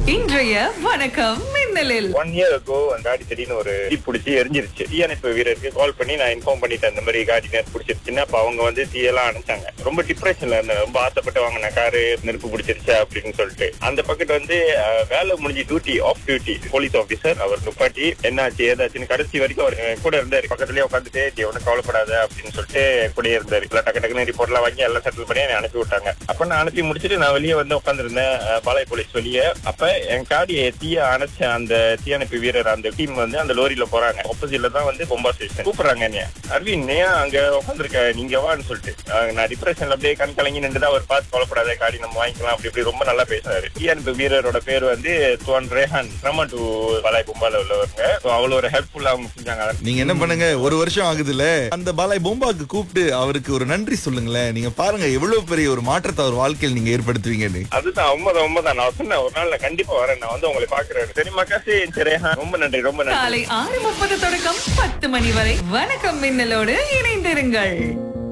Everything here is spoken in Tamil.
இன்றைய வணக்கம் மின்னலில் ஒன் இயர் அகோ அந்த காடி திடீர்னு ஒரு தீ பிடிச்சி எரிஞ்சிருச்சு தீயணைப்பு வீரருக்கு கால் பண்ணி நான் இன்ஃபார்ம் பண்ணிட்டேன் இந்த மாதிரி காடி நெருப்பு பிடிச்சிருச்சுன்னா அப்ப அவங்க வந்து தீயெல்லாம் அணைச்சாங்க ரொம்ப டிப்ரெஷன்ல இருந்தேன் ரொம்ப ஆசைப்பட்டு வாங்கின காரு நெருப்பு பிடிச்சிருச்சு அப்படின்னு சொல்லிட்டு அந்த பக்கெட் வந்து அஹ், வேலை முடிஞ்சு duty off duty police officer அவர் நிப்பாட்டி என்னாச்சு ஏதாச்சுன்னு கடைசி வரைக்கும் அவர் என் கூட இருந்தாரு பக்கத்துலயே உட்காந்துட்டு ஒன்னும் கவலைப்படாத அப்படின்னு சொல்லிட்டு கூடயே இருந்தாரு இல்ல டக்கு டக்குன்னு ரிப்போர்ட் எல்லாம் வாங்கி எல்லாம் செட்டில் பண்ணி என்னை அனுப்பி விட்டாங்க அப்ப நான் அனுப்பி முடிச்சிட்டு நான் வெளியே வந்து உட்காந்துருந்தேன் பாளைய போலீஸ் வெளியே அப்ப என் காடியை தீய அணைச்ச அந்த தீயணைப்பு வீரர் அந்த டீம் வந்து அந்த லோரியில போறாங்க ஆப்போசிட்ல தான் வந்து பொம்பா ஸ்டேஷன் கூப்பிடுறாங்க என்னைய அரவிந்த் ஏன் அங்க உட்காந்துருக்க நீங்க வான்னு சொல்லிட்டு அஹ் நான் டிப்ரெஷன்ல அப்படியே கண் கலங்கி நின்று அவர் பார்த்து கொலப்படாத காடி நம்ம வாங்கிக்கலாம் அப்படி இப்படி ரொம்ப நல்லா பேசினாரு தீயணைப்பு வீரரோட பேர் வந்து துவான் ரேஹான் நம்ம டு பாலாய் பொம்பால உள்ளவங்க So அவ்வளவு ஒரு ஹெல்ப்ஃபுல்லா அவங்க செஞ்சாங்க நீங்க என்ன பண்ணுங்க ஒரு வருஷம் ஆகுதுல்ல அந்த பாலாய் பொம்பாக்கு கூப்பிட்டு அவருக்கு ஒரு நன்றி சொல்லுங்களேன் நீங்க பாருங்க எவ்வளவு பெரிய ஒரு மாற்றத்தை அவர் வாழ்க்கையில் நீங்க ஏற்படுத்துவீங்கன்னு அதுதான் உண்மைதான் உண்மைதான் நான் சொன்னேன் ஒரு நாள் நான் கண்டிப்பா வரேன் நான் வந்து உங்களை பாக்குறேன் சரிம்மா சரி ரேஹான் ரொம்ப நன்றி ரொம்ப நன்றி காலை ஆறு முப்பது தொடக்கம் பத்து மணி வரை வணக்கம் மின்னலோடு இணைந்திருங்கள்